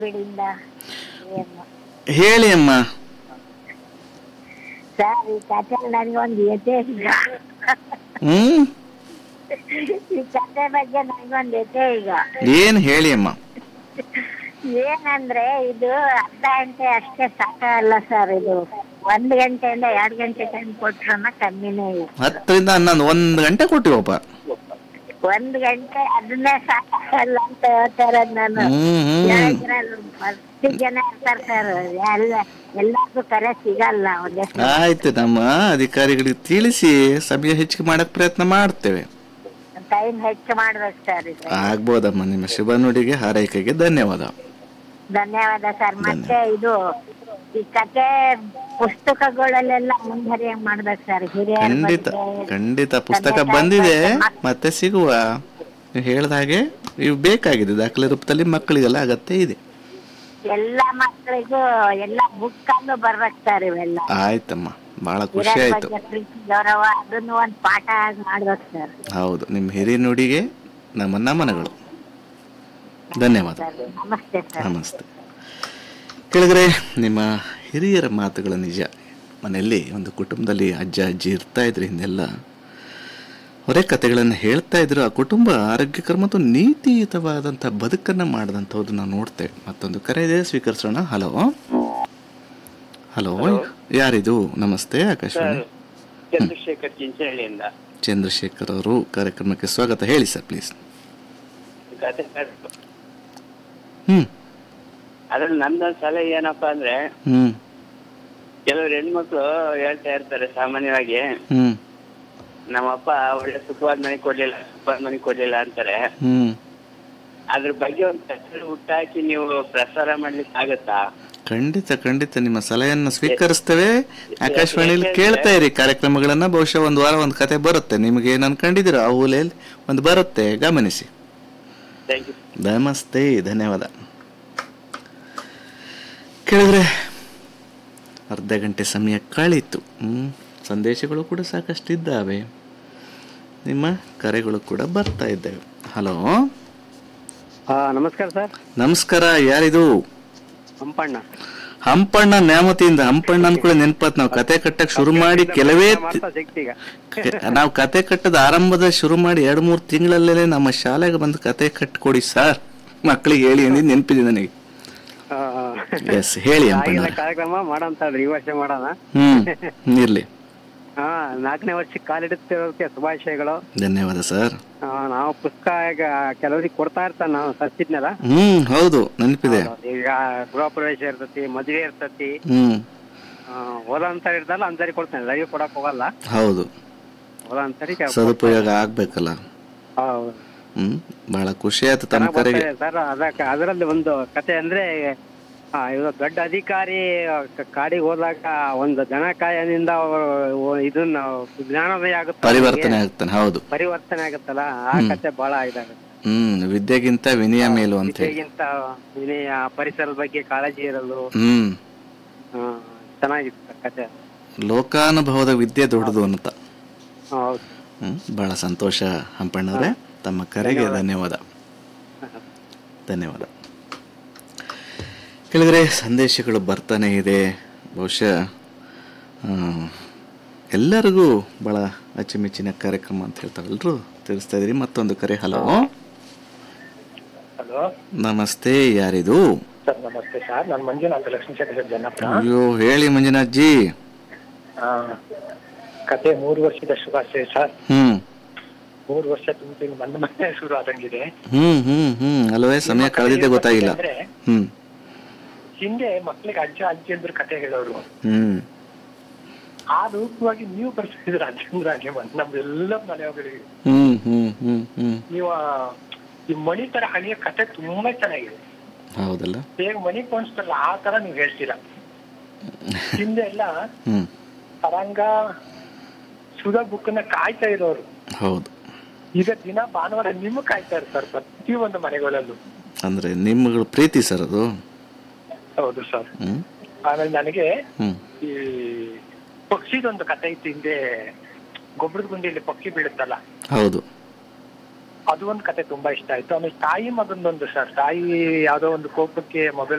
ಬಿಡಿಂದ ಏನು ಹೇಳಿ ಅಮ್ಮ ಸರ್ ಈ ಕತೆ ನನಗೊಂದು ಎದೆ ಈಗ ಹ್ಮ್ ಈ ಕತೆ ಬಗ್ಗೆ ನನಗೊಂದು ಎದೆ ಈಗ ಏನ್ ಹೇಳಿ ಅಮ್ಮ ಏನಂದ್ರೆ ಇದು ಅರ್ಧ ಗಂಟೆ ಅಷ್ಟೇ ಸಾಕಲ್ಲ ಸರ್ ಇದು ಒಂದ್ ಗಂಟೆಯಿಂದ ಎರಡ್ ಗಂಟೆ ಟೈಮ್ ಕೊಟ್ರನ್ನ ಕಮ್ಮಿನೇ ಇದೆ ಹತ್ತರಿಂದ ಹನ್ನೊಂದು ಒಂದ್ ಗಂಟೆ ಕೊಟ್ಟಿವಪ್ಪ ಒಂದ್ ಗಂಟೆ ಅದನ್ನೇ ಸಾಕಲ್ಲ ಅಂತ ಹೇಳ್ತಾರೆ ನಾನು ಹ್ಮ್ ಹ್ಮ್ ಹೇಳಿದ್ರಲ್ಲ, ಹತ್ತು ಜನ ಇರ್ತಾರೆ ಸರ್ ಎಲ್ಲ ಎಲ್ಲರಿಗೂ ಕರೆ ಸಿಗಲ್ಲ ಒಂದಷ್ಟು ಆಯ್ತು ನಮ್ಮ ಅಧಿಕಾರಿಗಳಿಗೆ ತಿಳಿಸಿ ಸಮಯ ಹೆಚ್ಚಿಗೆ ಮಾಡಕ್ ಪ್ರಯತ್ನ ಮಾಡ್ತೇವೆ ಟೈಮ್ ಹೆಚ್ಚು ಮಾಡ್ಬೇಕು ಸರ್ ಇದು ಆಗ್ಬೋದಮ್ಮ ನಿಮ್ಮ ಶುಭ ನುಡಿಗೆ ಹಾರೈಕೆಗೆ ಧನ್ಯವಾದ ಧನ್ಯವಾದ ಸರ್ ಮತ್ತೆ ಇದು ಈ ಕತೆ ಪುಸ್ತಕಗಳಲ್ಲೆಲ್ಲ ಮುಂದುವರಿಯಂಗ್ ಮಾಡ್ಬೇಕು ಸರ್ ಹಿರಿಯರ ಖಂಡಿತ ಬಗ್ಗೆ ಖಂಡಿತ ಪುಸ್ತಕ ತಂದೆ ತಾಯಿ ಬಂದಿದೆ ಬಗ್ಗೆ ಮತ್ತೆ ಸಿಗುವ ನೀವು ಹೇಳ್ದ ಹಾಗೆ ಇವು ಬೇಕಾಗಿದೆ ದಾಖಲೆ ರೂಪದಲ್ಲಿ ಮಕ್ಕಳಿಗೆಲ್ಲ ಅಗತ್ಯ ಇದೆ ಎಲ್ಲ ಮಕ್ಕಳಿಗೂ ಎಲ್ಲ ಬುಕ್ ಅನ್ನು ಬರ್ಬೇಕು ಸರ್ ಇವೆಲ್ಲ ಆಯ್ತಮ್ಮ ಬಹಳ ಖುಷಿ ಹಿರಿಯರ ಆಯ್ತು ಬಗ್ಗೆ ಪ್ರೀತಿ ಗೌರವ ಅದನ್ನು ಒಂದ್ ಪಾಠ ಆಗಿ ಮಾಡ್ಬೇಕು ಸರ್ ಹೌದು ನಿಮ್ಮ ಹಿರಿಯ ನುಡಿಗೆ ನಮ್ಮ ನಮನಗಳು ಧನ್ಯವಾದ ಸರ್ ನಮಸ್ತೆ ಸರ್ ನಮಸ್ತೆ ಕೆಳಗರೆ ನಿಮ್ಮ ಹಿರಿಯರ ಮಾತುಗಳ ನಿಜ ಮನೆಯಲ್ಲಿ ಒಂದು ಕುಟುಂಬದಲ್ಲಿ ಅಜ್ಜ ಅಜ್ಜಿ ಇರ್ತಾ ಇದ್ರು ಹಿಂದೆಲ್ಲ ಹೊರೆ ಕಥೆಗಳನ್ನು ಹೇಳ್ತಾ ಇದ್ರು ಆ ಕುಟುಂಬ ಆರೋಗ್ಯಕರ ಮತ್ತು ನೀತಿಯುತವಾದಂಥ ಬದುಕನ್ನು ಮಾಡಿದಂಥವ್ರು ನಾವು ನೋಡ್ತೇವೆ ಮತ್ತೊಂದು ಕರೆ ಇದೆ ಸ್ವೀಕರಿಸೋಣ ಹಲೋ ಹಲೋ ಯಾರಿದು ನಮಸ್ತೆ ಆಕಾಶವಾಣಿ ಚಂದ್ರಶೇಖರ್ ಚಿಂಚನಹಳ್ಳಿಯಿಂದ ಚಂದ್ರಶೇಖರ್ ಅವರು ಕಾರ್ಯಕ್ರಮಕ್ಕೆ ಸ್ವಾಗತ ಹೇಳಿ ಸರ್ ಪ್ಲೀಸ್ ಕತೆ ಹ್ಮ್ ಅದ್ರಲ್ಲಿ ನಂದೊಂದ್ ಸಲಹೆ ಏನಪ್ಪಾ ಅಂದ್ರೆ ಹ್ಮ್ ಕೆಲವ್ರು ಹೆಣ್ಮಕ್ಳು ಹೇಳ್ತಾ ಇರ್ತಾರೆ ಸಾಮಾನ್ಯವಾಗಿ ಹ್ಮ್ ನಮ್ಮಪ್ಪ ಒಳ್ಳೆ ಸುಖವಾದ ಮನೆ ಕೊಡ್ಲಿಲ್ಲ ಸುಖವಾದ ಮನೆ ಕೊಡ್ಲಿಲ್ಲ ಅಂತಾರೆ ಹ್ಮ್ ಅದ್ರ ಬಗ್ಗೆ ಒಂದು ಕಥೆ ಹುಟ್ಟಾಕಿ ನೀವು ಪ್ರಸಾರ ಮಾಡ್ಲಿಕ್ಕೆ ಆಗತ್ತಾ ಖಂಡಿತ ಖಂಡಿತ ನಿಮ್ಮ ಸಲಹೆಯನ್ನು ಸ್ವೀಕರಿಸ್ತೇವೆ ಆಕಾಶವಾಣಿಯಲ್ಲಿ ಕೇಳ್ತಾ ಇರಿ ಕಾರ್ಯಕ್ರಮಗಳನ್ನ ಬಹುಶಃ ಒಂದು ವಾರ ಒಂದು ಕತೆ ಬರುತ್ತೆ ನಿಮಗೆ ಏನು ಅನ್ಕೊಂಡಿದ್ದೀರೋ ಆ ಊಲೆಯಲ್ಲಿ ಒಂದು ಬರುತ್ತೆ ಗಮನಿಸಿ ಥ್ಯಾಂಕ್ ಯು ನಮಸ್ತೆ ಧನ್ಯವಾದ ಕೇಳಿದ್ರೆ ಅರ್ಧ ಗಂಟೆ ಸಮಯ ಕಳೀತು ಹ್ಮ್ ಸಂದೇಶಗಳು ಕೂಡ ಸಾಕಷ್ಟು ಇದ್ದಾವೆ ನಿಮ್ಮ ಕರೆಗಳು ಕೂಡ ಬರ್ತಾ ಇದ್ದಾವೆ ಹಲೋ ಹಾ ನಮಸ್ಕಾರ ಸರ್ ನಮಸ್ಕಾರ ಯಾರಿದು ಹಂಪಣ್ಣ ಹಂಪಣ್ಣ ನ್ಯಾಮತಿಯಿಂದ ಹಂಪಣ್ಣ ಅಂದ್ಕೂಡ ನೆನಪಾತ್ ನಾವು ಕತೆ ಕಟ್ಟಕ್ ಶುರು ಮಾಡಿ ಕೆಲವೇ ತಿ- ಮಾಡ್ತಾ ಸಿಗ್ತೀಗ ನಾವು ಕತೆ ಕಟ್ಟದ ಆರಂಭದ ಶುರು ಮಾಡಿ ಎರಡು ಮೂರು ತಿಂಗಳಲ್ಲೇ ನಮ್ಮ ಶಾಲೆಗೆ ಬಂದು ಕತೆ ಕಟ್ಕೊಡಿ ಸರ್ ಮಕ್ಕಳಿಗೆ ಹೇಳಿ ಅಂದಿದ್ದು ನೆನಪಿದೆ ನನಗೆ ಆ, ಎಸ್ ಹೇಳಿ ಆಗಿಲ್ಲ ಹಂಪಣ್ಣ ಕಾರ್ಯಕ್ರಮ ಮಾಡೋಂತ ಈ ವರ್ಷ ಮಾಡೋಣ ಹ್ಮ್ ಇರ್ಲಿ ಹಾ ನಾಲ್ಕನೇ ವರ್ಷಕ್ಕೆ ಕಾಲಿಡುತ್ತಿರೋದಕ್ಕೆ ಶುಭಾಶಯಗಳು ಧನ್ಯವಾದ ಸರ್ ಆ, ನಾವು ಪುಸ್ತಕ ಈಗ ಕೆಲವರಿಗೆ ಕೊಡ್ತಾ ಇರ್ತಾನೆ ನಾವು ತರ್ಸಿದ್ನಲ್ಲ ಹ್ಮ್ ಹೌದು ನೆನಪಿದೆ ಈಗ ಗೃಹ ಪ್ರವೇಶ ಇರ್ತತಿ ಮದುವೆ ಇರ್ತತಿ ಹ್ಮ್ ಆ, ಓದೋಂಥವ್ರು ಇರ್ತಾರಲ್ಲ ಅಂಥವ್ರಿಗೆ ಕೊಡ್ತೇನೆ ಎಲ್ಲರಿಗೂ ಕೊಡಕ್ ಹೋಗಲ್ಲ ಹೌದು ಓದೋಂಥವ್ರಿಗೆ ಸದುಪಯೋಗ ಆಗ್ಬೇಕಲ್ಲ ಹೌದು. ಹ್ಮ್ ಬಹಳ ಖುಷಿ ಆಯ್ತು ತಮ್ಮ ಚೆನ್ನಾಗ್ ಕರೆಗೆ ಬರ್ತಾ ಇದೆ ಸರ್ ಅದಕ್ಕೆ ಅದರಲ್ಲಿ ಒಂದು ಕತೆ ಅಂದ್ರೆ ಆ, ಇವ ದೊಡ್ಡ ಅಧಿಕಾರಿ ಕ- ಕಾಡಿಗೆ ಹೋದಾಗ ಒಂದು ದನ ಕಾಯನಿಂದ ಅವರು ಇದನ್ನ ಜ್ಞಾನೋದಯ ಆಗುತ್ತೆ ಪರಿವರ್ತನೆ ಆಗ್ತಾನೆ ಹೌದು ಪರಿವರ್ತನೆ ಆಗುತ್ತಲ್ಲ ಆ ಕತೆ ಬಹಳ ಇದಾಗುತ್ತೆ ಹ್ಮ್ ವಿದ್ಯೆಗಿಂತ ವಿನಯ ಮೇಲು ಅಂತ ಹೇಳಿ ವಿದ್ಯೆಗಿಂತ ವಿನಯ ಪರಿಸರದ ಬಗ್ಗೆ ಕಾಳಜಿ ಇರಲು ಹ್ಮ್ ಆ, ಚೆನ್ನಾಗಿತ್ತು ಕತೆ ಲೋಕಾನುಭವದ ವಿದ್ಯೆ ದೊಡ್ಡದು ಅಂತ ಹೌದು ಹ್ಮ್ ಬಹಳ ಸಂತೋಷ ಹಂಪಣ್ಣವ್ರೆ ತಮ್ಮ ಕರೆಗೆ ಧನ್ಯವಾದ ಧನ್ಯವಾದ ಕೇಳಿದ್ರೆ ಸಂದೇಶಗಳು ಬರ್ತಾನೆ ಇದೆ ಬಹುಶಃ ಆ, ಎಲ್ಲರಿಗೂ ಬಹಳ ಅಚ್ಚುಮೆಚ್ಚಿನ ಕಾರ್ಯಕ್ರಮ ಅಂತ ಹೇಳ್ತಾರಲ್ರು ತಿಳಿಸ್ತಾ ಇದ್ರಿ ಮತ್ತೊಂದು ಕರೆ ಹಲೋ ಹಲೋ ನಮಸ್ತೆ ಯಾರಿದು ಸರ್ ನಮಸ್ತೆ ಸರ್ ನಾನು ಮಂಜುನಾಥ ಲಕ್ಷ್ಮೀಶೇಖರ ಜನಪ್ಪ ಅಯ್ಯೋ ಹೇಳಿ ಮಂಜುನಾಥ್ಜಿ ಆ, ಕತೆ ಮೂರು ವರ್ಷದ ಶುಭಾಶಯ ಸರ್ ಹ್ಮ್ ಮೂರು ವರ್ಷ ತುಂಬಿ ಬಂದ ಮತ್ತೆ ಶುರು ಆದಂಗಿದೆ ಹ್ಮ್ ಹ್ಮ್ ಹ್ಮ್ ಅಲ್ವೇ ಸಮಯ ಕಳೆದಿದ್ದೆ ಗೊತ್ತಾಗಿಲ್ಲ ಅಂದ್ರೆ ಹ್ಮ್ ಹಿಂದೆ ಮಕ್ಳಿಗೆ ಅಜ್ಜ ಅಜ್ಜಿಯಂದ್ರ ಕತೆ ಹೇಳೋರು ಹ್ಮ್ ಆ ರೂಪವಾಗಿ ನೀವು ಬರ್ತಿದ್ರ ಅಜ್ಜಂದ್ರಾಗೆ ಬಂದು ನಮ್ದೆಲ್ಲ ಮನೆಯೊಳಗೆ ಹ್ಮ್ ಹ್ಮ್ ಹ್ಮ್ ಹ್ಮ್ ನೀವು ಆ, ಈ ಮಣಿ ತರ ಹಳೆಯ ಕತೆ ತುಂಬಾ ಚೆನ್ನಾಗಿದೆ ಹೌದಲ್ಲ ಹೇಗ್ ಮಣಿ ಕಾಣಿಸ್ತಲ್ಲ ಆ ತರ ನೀವು ಹೇಳ್ತೀರಾ ಹಿಂದೆ ಎಲ್ಲ ಹ್ಮ್ ತರಂಗ ಸುಧಾ ಬುಕ್ನ ಕಾಯ್ತಾ ಇರೋರು ಹೌದು ಈಗ ದಿನ ಭಾನುವಾರ ನಿಮ್ಮ ಕಾಯ್ತಾ ಇರ್ತಾರೆ ಪ್ರತಿ ಒಂದು ಮನೆಗಳಲ್ಲೂ ಅಂದ್ರೆ ನಿಮ್ಮಗಳ ಪ್ರೀತಿ ಸರ್ ಅದು ಹೌದು ಸರ್ ಹ್ಮ್ ಆಮೇಲೆ ನನಗೆ ಹ್ಮ್ ಈ ಪಕ್ಷಿದೊಂದು ಕತೆ ಇತ್ತು ಹಿಂದೆ ಗೊಬ್ಬರದ ಗುಂಡಿಯಲ್ಲಿ ಪಕ್ಷಿ ಬೀಳುತ್ತಲ್ಲ ಹೌದು ಅದು ಒಂದು ಕತೆ ತುಂಬಾ ಇಷ್ಟ ಆಯ್ತು ಆಮೇಲೆ ತಾಯಿ ಮಗಂದೊಂದು ಸರ್ ತಾಯಿ ಯಾವ್ದೋ ಒಂದು ಕೋಪಕ್ಕೆ ಮೊಬೈಲ್